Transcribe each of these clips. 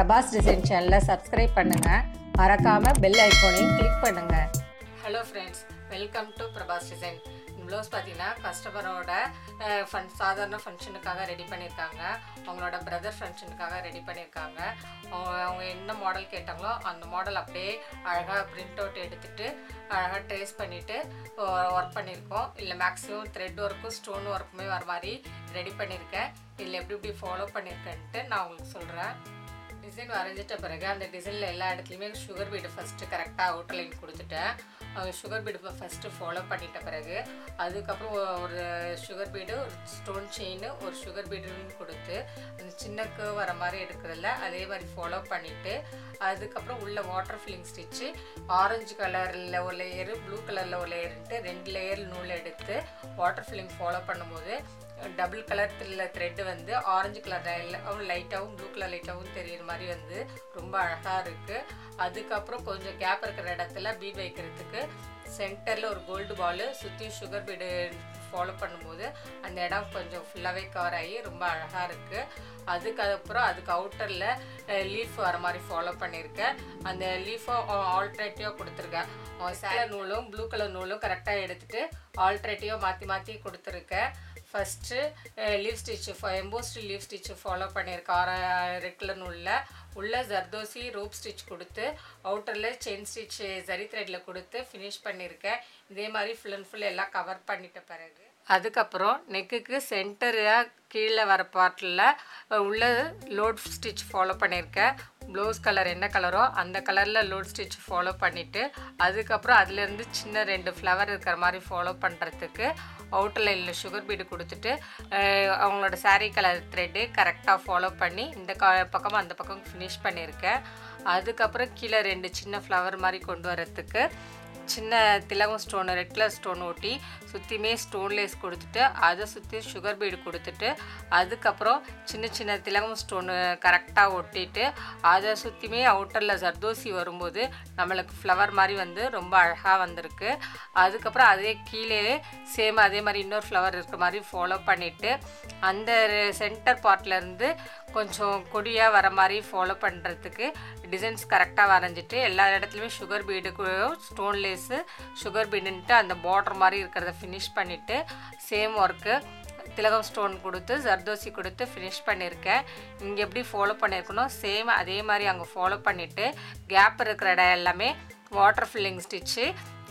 Prabhas design சேனலை subscribe பண்ணுங்கள் மறக்காமல் பெல் ஐக்கோனையும் கிளிக் பண்ணுங்கள் hello friends welcome to Prabha's design blouse பார்த்தீங்கன்னா கஸ்டமரோட ஃபன் சாதாரண ஃபங்க்ஷனுக்காக ரெடி பண்ணியிருக்காங்க அவங்களோட பிரதர் ஃபங்க்ஷனுக்காக ரெடி பண்ணியிருக்காங்க அவங்க அவங்க என்ன மாடல் கேட்டாங்களோ அந்த மாடல் அப்படியே அழகாக பிரிண்ட் அவுட் எடுத்துட்டு அழகாக ட்ரேஸ் பண்ணிவிட்டு ஒர்க் பண்ணியிருக்கோம் இல்லை மேக்ஸிமம் த்ரெட் ஒர்க்கும் ஸ்டோன் ஒர்க்குமே வர மாதிரி ரெடி பண்ணியிருக்கேன் இதில் எப்படி எப்படி ஃபாலோ பண்ணியிருக்கேன்ட்டு நான் உங்களுக்கு சொல்கிறேன் டிசைன் வரைஞ்சிட்ட பிறகு அந்த டிசைனில் எல்லா இடத்துலையுமே சுகர் பீடு ஃபஸ்ட்டு கரெக்டாக அவுட்டர் லைன் கொடுத்துட்டேன் சுகர் பீடு ஃபஸ்ட்டு ஃபாலோ பண்ணிட்ட பிறகு அதுக்கப்புறம் ஒ- ஒரு சுகர் பீடு ஒரு ஸ்டோன் செயின் ஒரு சுகர் பீடுன்னு கொடுத்து அந்த சின்ன curve வர மாதிரி எடுக்கிறதில்ல அதே மாதிரி ஃபாலோ பண்ணிவிட்டு அதுக்கப்புறம் உள்ள வாட்டர் ஃபில்லிங் ஸ்டிச்சு ஆரஞ்சு கலரில் ஒரு லேயரு ப்ளூ கலரில் ஒரு லேயருன்ட்டு ரெண்டு லேயர் நூல் எடுத்து வாட்டர் ஃபில்லிங் ஃபாலோ பண்ணும்போது டபுள் கலர் த்ரெட் வந்து ஆரஞ்சு கலர் லைட்டாகவும் ப்ளூ கலர் லைட்டாகவும் தெரியுற மாதிரி வந்து ரொம்ப அழகாக இருக்குது அதுக்கப்புறம் கொஞ்சம் கேப் இருக்கிற இடத்துல பீட் வைக்கிறதுக்கு சென்டரில் ஒரு கோல்டு பால் சுற்றி சுகர் பீடு ஃபாலோ பண்ணும்போது அந்த இடம் கொஞ்சம் ஃபுல்லாகவே கவர் ஆகி ரொம்ப அழகாக இருக்குது அதுக்கப்புறம் அதுக்கு அவுட்டரில் லீஃப் வர மாதிரி ஃபாலோ பண்ணியிருக்கேன் அந்த லீஃபை ஆல்ட்ரேட்டிவாக கொடுத்துருக்கேன் சேலர் நூலும் ப்ளூ கலர் நூலும் கரெக்டாக எடுத்துகிட்டு ஆல்ட்ரேட்டிவாக மாற்றி மாற்றி கொடுத்துருக்கேன் first leaf stitch embossed leaf stitch follow பண்ணியிருக்கேன் ஆர ரெட் கலர் நூலில் உள்ள ஜர்தோசி ரோப் ஸ்டிச் கொடுத்து அவுட்டரில் செயின் ஸ்டிச் ஜரி த்ரெட்டில் கொடுத்து ஃபினிஷ் பண்ணியிருக்கேன் இதே மாதிரி ஃபுல் அண்ட் ஃபுல் எல்லாம் கவர் பண்ணிட்ட பிறகு அதுக்கப்புறம் நெக்குக்கு சென்டராக கீழே வர பார்ட்டில் உள்ள லோட் ஸ்டிச் ஃபாலோ பண்ணியிருக்கேன் ப்ளவுஸ் கலர் என்ன கலரோ அந்த கலரில் லோட் ஸ்டிச் ஃபாலோ பண்ணிவிட்டு அதுக்கப்புறம் அதுலேருந்து சின்ன ரெண்டு ஃப்ளவர் இருக்கிற மாதிரி ஃபாலோ பண்ணுறதுக்கு அவுட்டர் லைனில் சுகர் பீடு கொடுத்துட்டு அஹ், அவங்களோட saree கலர் த்ரெட்டு கரெக்டாக ஃபாலோ பண்ணி இந்த க பக்கம் அந்த பக்கம் ஃபினிஷ் பண்ணியிருக்கேன் அதுக்கப்புறம் கீழே ரெண்டு சின்ன ஃப்ளவர் மாதிரி கொண்டு வரத்துக்கு சின்ன திலகம் ஸ்டோன் ரெட் கலர் ஸ்டோன் ஒட்டி சுற்றியுமே ஸ்டோன் லேஸ் கொடுத்துட்டு அதை சுற்றி சுகர் பீடு கொடுத்துட்டு அதுக்கப்புறம் சின்ன சின்ன திலகம் ஸ்டோனு கரெக்டாக ஒட்டிட்டு அதை சுற்றியுமே அவுட்டரில் ஜர்தோசி வரும்போது நம்மளுக்கு ஃப்ளவர் மாதிரி வந்து ரொம்ப அழகாக வந்திருக்கு அதுக்கப்புறம் அதே கீழே சேம் அதே மாதிரி இன்னொரு ஃப்ளவர் இருக்கிற மாதிரி ஃபாலோ பண்ணிவிட்டு அந்த சென்டர் பார்ட்லேருந்து கொஞ்சம் கொடியாக வர மாதிரி ஃபாலோ பண்ணுறதுக்கு டிசைன்ஸ் கரெக்டாக வரைஞ்சிட்டு எல்லா இடத்துலையுமே sugar bead stone lace sugar பீடுன்ட்டு அந்த பார்டர் மாதிரி இருக்கிறத ஃபினிஷ் பண்ணிவிட்டு சேம் ஒர்க்கு திலகம் ஸ்டோன் கொடுத்து ஜர்தோசி கொடுத்து ஃபினிஷ் பண்ணியிருக்கேன் இங்கே எப்படி ஃபாலோ பண்ணியிருக்கணும் சேம் அதே மாதிரி அங்கே ஃபாலோ பண்ணிவிட்டு கேப் இருக்கிற இடம் எல்லாமே water filling stitch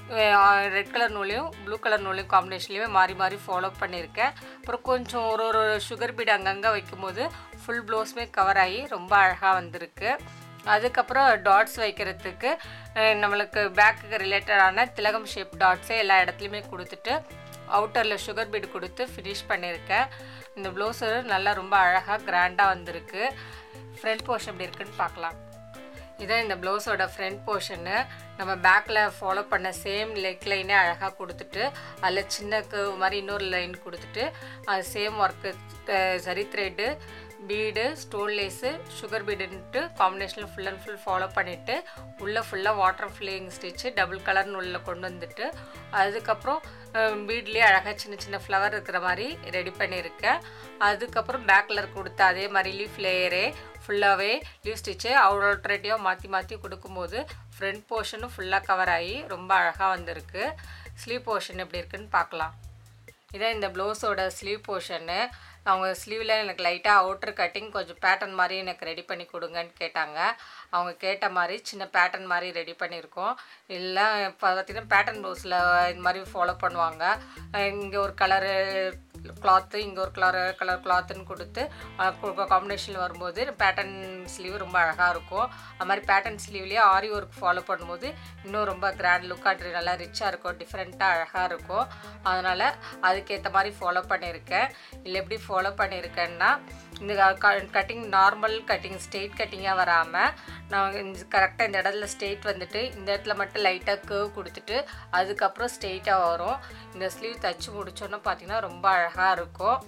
red colour நூலையும் ப்ளூ கலர் நூலையும் காம்பினேஷன்லேயுமே மாறி மாறி ஃபாலோ பண்ணியிருக்கேன் அப்புறம் கொஞ்சம் ஒரு ஒரு சுகர் பீடு அங்கங்கே வைக்கும்போது ஃபுல் ப்ளவுஸுமே கவர் ஆகி ரொம்ப அழகாக வந்திருக்கு அதுக்கப்புறம் டாட்ஸ் வைக்கிறதுக்கு அஹ், நம்மளுக்கு பேக்குக்கு ரிலேட்டடான திலகம் ஷேப் டாட்ஸே எல்லா இடத்துலையுமே கொடுத்துட்டு அவுட்டரில் சுகர் பீடு கொடுத்து ஃபினிஷ் பண்ணியிருக்கேன் இந்த ப்ளவுஸு நல்லா ரொம்ப அழகாக கிராண்டாக வந்திருக்கு ஃப்ரண்ட் போர்ஷன் எப்படி இருக்குன்னு பார்க்கலாம் இதான் இந்த ப்ளவுஸோட ஃப்ரண்ட் போர்ஷனு நம்ம பேக்கில் ஃபாலோ பண்ண சேம் லெக் லைனே அழகாக கொடுத்துட்டு அதில் சின்ன curve மாதிரி இன்னொரு லைன் கொடுத்துட்டு அது சேம் ஒர்க்கு சரி thread bead stone lace sugar பீடுன்ட்டு காம்பினேஷனில் ஃபுல் அண்ட் ஃபுல் ஃபாலோ பண்ணிவிட்டு உள்ளே ஃபுல்லாக வாட்டர் ஃபில்லிங் ஸ்டிச்சு டபுள் கலர்னு உள்ள கொண்டு வந்துட்டு அதுக்கப்புறம் பீட்லேயே அழகாக சின்ன சின்ன ஃப்ளவர் இருக்கிற மாதிரி ரெடி பண்ணியிருக்கேன் அதுக்கப்புறம் பேக் கலர் கொடுத்த அதே மாதிரி லீஃப் லேயரே ஃபுல்லாகவே லீவ் ஸ்டிச்சு ஆல்ட்ரேட்டிவாக மாற்றி மாற்றி கொடுக்கும்போது ஃப்ரண்ட் போர்ஷனும் ஃபுல்லாக கவர் ஆகி ரொம்ப அழகாக வந்திருக்கு ஸ்லீவ் போர்ஷன் எப்படி இருக்குன்னு பார்க்கலாம் இதான் இந்த ப்ளவுஸோட ஸ்லீவ் போர்ஷனு அவங்க ஸ்லீவில் எனக்கு லைட்டாக அவுட்டர் கட்டிங் கொஞ்சம் பேட்டர்ன் மாதிரி எனக்கு ரெடி பண்ணி கொடுங்கன்னு கேட்டாங்க அவங்க கேட்ட மாதிரி சின்ன பேட்டர்ன் மாதிரி ரெடி பண்ணியிருக்கோம் இல்லை இப்போ பார்த்திங்கன்னா பேட்டர்ன் ப்ளவுஸில் இந்த மாதிரி ஃபாலோ பண்ணுவாங்க இங்கே ஒரு கலரு கிளாத்து இங்கே ஒரு கலர் கலர் கிளாத்துன்னு கொடுத்து காம்பினேஷனில் வரும்போது பேட்டர்ன் ஸ்லீவ் ரொம்ப அழகாக இருக்கும் அது மாதிரி பேட்டர்ன் ஸ்லீவ்லேயே ஆரி ஒர்க் ஃபாலோ பண்ணும்போது இன்னும் ரொம்ப கிராண்ட் லுக்காக நல்லா ரிச்சாக இருக்கும் டிஃப்ரெண்ட்டாக அழகாக இருக்கும் அதனால் அதுக்கேற்ற மாதிரி ஃபாலோ பண்ணியிருக்கேன் இல்லை எப்படி ஃபாலோ பண்ணியிருக்கேன்னா இந்த கட்டிங் நார்மல் கட்டிங் ஸ்ட்ரெயிட் கட்டிங்காக வராமல் நான் கரெக்டாக இந்த இடத்துல ஸ்ட்ரெயிட் வந்துட்டு இந்த இடத்துல மட்டும் லைட்டாக கேர்வ் கொடுத்துட்டு அதுக்கப்புறம் ஸ்ட்ரெயிட்டாக வரும் இந்த ஸ்லீவ் தச்சு முடிச்சோன்னே பார்த்தீங்கன்னா ரொம்ப அழகாக இருக்கும்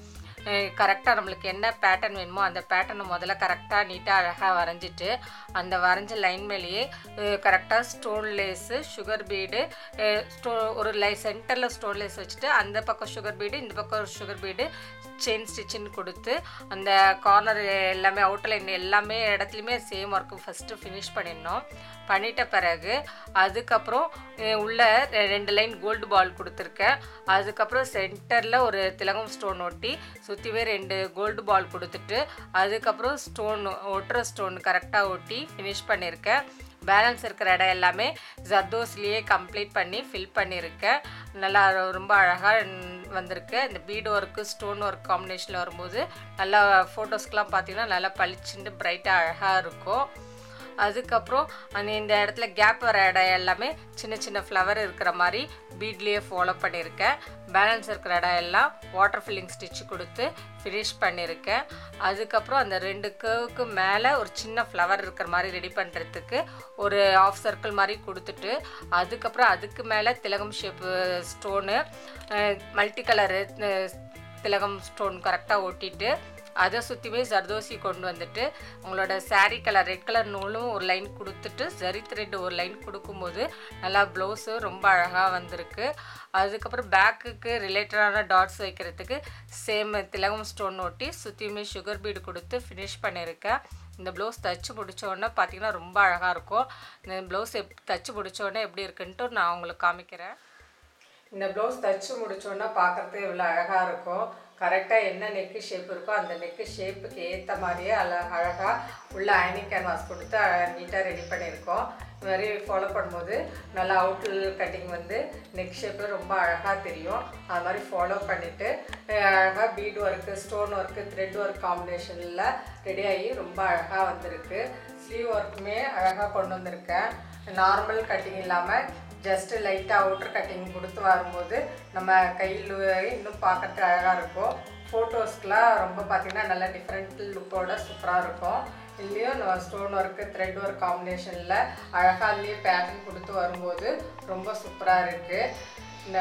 கரெக்டாக நம்மளுக்கு என்ன பேட்டர்ன் வேணுமோ அந்த பேட்டர்னை முதல்ல கரெக்டாக நீட்டாக அழகாக வரைஞ்சிட்டு அந்த வரைஞ்ச லைன் மேலேயே கரெக்டாக ஸ்டோன் லேஸு சுகர் பீடு ஸ்டோ ஒரு லை சென்டரில் ஸ்டோன் லேஸ் வச்சுட்டு அந்த பக்கம் சுகர் பீடு இந்த பக்கம் சுகர் பீடு செயின் ஸ்டிச்சின்னு கொடுத்து அந்த கார்னர் எல்லாமே அவுட்டர்லைன் எல்லாமே இடத்துலையுமே சேம் ஒர்க்கு ஃபஸ்ட்டு ஃபினிஷ் பண்ணிடணும் பண்ணிட்ட பிறகு அதுக்கப்புறம் அஹ், உள்ள ரெ- ரெண்டு லைன் கோல்டு பால் கொடுத்துருக்கேன் அதுக்கப்புறம் சென்டரில் ஒரு திலகம் ஸ்டோன் ஒட்டி சுற்றிவே ரெண்டு கோல்டு பால் கொடுத்துட்டு அதுக்கப்புறம் ஸ்டோன் ஒட்டுற ஸ்டோன் கரெக்டாக ஒட்டி ஃபினிஷ் பண்ணியிருக்கேன் பேலன்ஸ் இருக்கிற இடம் எல்லாமே ஜர்தோஸ்லேயே கம்ப்ளீட் பண்ணி ஃபில் பண்ணியிருக்கேன் நல்லா ரொம்ப அழகாக வந்திருக்கு இந்த பீடு ஒர்க்கு ஸ்டோன் ஒர்க் காம்பினேஷனில் வரும்போது நல்லா ஃபோட்டோஸ்க்கெலாம் பார்த்தீங்கன்னா நல்லா பளிச்சுண்டு பிரைட்டாக அழகாக இருக்கும் அதுக்கப்புறம் அந்த இந்த இடத்துல கேப் வர இடம் எல்லாமே சின்ன சின்ன ஃப்ளவர் இருக்கிற மாதிரி பீட்லேயே ஃபாலோ பண்ணியிருக்கேன் பேலன்ஸ் இருக்கிற இடம் எல்லாம் வாட்டர் ஃபில்லிங் ஸ்டிச் கொடுத்து ஃபினிஷ் பண்ணியிருக்கேன் அதுக்கப்புறம் அந்த ரெண்டு கேவுக்கு மேலே ஒரு சின்ன ஃப்ளவர் இருக்கிற மாதிரி ரெடி பண்ணுறதுக்கு ஒரு ஆஃப் சர்க்கிள் மாதிரி கொடுத்துட்டு அதுக்கப்புறம் அதுக்கு மேலே திலகம் ஷேப்பு ஸ்டோனு மல்டி கலரு திலகம் ஸ்டோன் கரெக்டாக ஒட்டிட்டு அதை சுற்றியுமே ஜர்தோசி கொண்டு வந்துட்டு உங்களோட saree கலர் ரெட் கலர் நூலும் ஒரு லைன் கொடுத்துட்டு ஜரி த்ரெட் ஒரு லைன் கொடுக்கும்போது நல்லா ப்ளவுஸு ரொம்ப அழகாக வந்திருக்கு அதுக்கப்புறம் பேக்குக்கு ரிலேட்டடான டாட்ஸ் வைக்கிறதுக்கு சேம் திலகம் ஸ்டோன் ஒட்டி சுற்றியுமே சுகர் பீடு கொடுத்து ஃபினிஷ் பண்ணியிருக்கேன் இந்த ப்ளவுஸ் தச்சு முடிச்ச உடனே பார்த்தீங்கன்னா ரொம்ப அழகாக இருக்கும் இந்த ப்ளவுஸ் எப் தச்சு முடிச்ச உடனே எப்படி இருக்குன்ட்டு நான் உங்களுக்கு காமிக்கிறேன் இந்த ப்ளவுஸ் தச்சு முடிச்சோன்னா பார்க்குறதுக்கு இவ்வளோ அழகாக இருக்கும் கரெக்டாக என்ன நெக்கு ஷேப் இருக்கோ அந்த நெக்கு ஷேப்புக்கு ஏற்ற மாதிரியே அழ அழகாக உள்ள அயனிங் கேன்வாஸ் கொடுத்து நீட்டாக ரெடி பண்ணியிருக்கோம் இது மாதிரி ஃபாலோ பண்ணும்போது நல்லா அவுட்ல கட்டிங் வந்து நெக் ஷேப்பு ரொம்ப அழகாக தெரியும் அது மாதிரி ஃபாலோ பண்ணிவிட்டு அழகாக bead work stone work thread work காம்பினேஷனில் ரெடி ஆகி ரொம்ப அழகாக வந்திருக்கு ஸ்லீவ் ஒர்க்குமே அழகாக கொண்டு வந்திருக்கேன் நார்மல் கட்டிங் இல்லாமல் ஜஸ்ட்டு லைட்டாக அவுட்டர் கட்டிங் கொடுத்து வரும்போது நம்ம கையில் இன்னும் பார்க்கறதுக்கு அழகாக இருக்கும் ஃபோட்டோஸ்க்கெலாம் ரொம்ப பார்த்திங்கன்னா நல்லா டிஃப்ரெண்ட் லுக்கோட சூப்பராக இருக்கும் இதுலேயும் நம்ம ஸ்டோன் ஒர்க்கு த்ரெட் ஒர்க் காம்பினேஷனில் அழகாக அதுலேயே பேட்டர்ன் கொடுத்து வரும்போது ரொம்ப சூப்பராக இருக்குது இந்த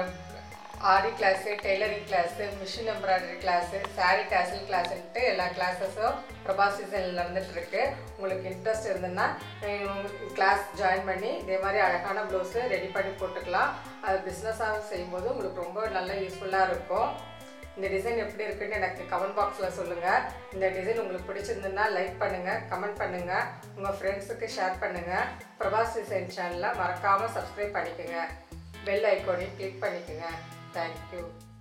aari class tailoring class machine embroidery class saree tassel கிளாஸுன்ட்டு எல்லா கிளாஸஸும் பிரபா சீசனில் நடந்துகிட்ருக்கு உங்களுக்கு இன்ட்ரெஸ்ட் இருந்ததுன்னா கிளாஸ் ஜாயின் பண்ணி இதே மாதிரி அழகான ப்ளவுஸு ரெடி பண்ணி போட்டுக்கலாம் அது பிஸ்னஸாக செய்யும்போது உங்களுக்கு ரொம்ப நல்ல யூஸ்ஃபுல்லாக இருக்கும் இந்த டிசைன் எப்படி இருக்குன்னு எனக்கு கமெண்ட் பாக்ஸில் சொல்லுங்கள் இந்த டிசைன் உங்களுக்கு பிடிச்சிருந்ததுன்னா லைக் பண்ணுங்கள் கமெண்ட் பண்ணுங்கள் உங்கள் ஃப்ரெண்ட்ஸுக்கு ஷேர் பண்ணுங்கள் பிரபாஸ் டிசைன் சேனலை மறக்காமல் சப்ஸ்கிரைப் பண்ணிக்கோங்க பெல் ஐக்கோனையும் கிளிக் பண்ணிக்கோங்க தேங்க்யூ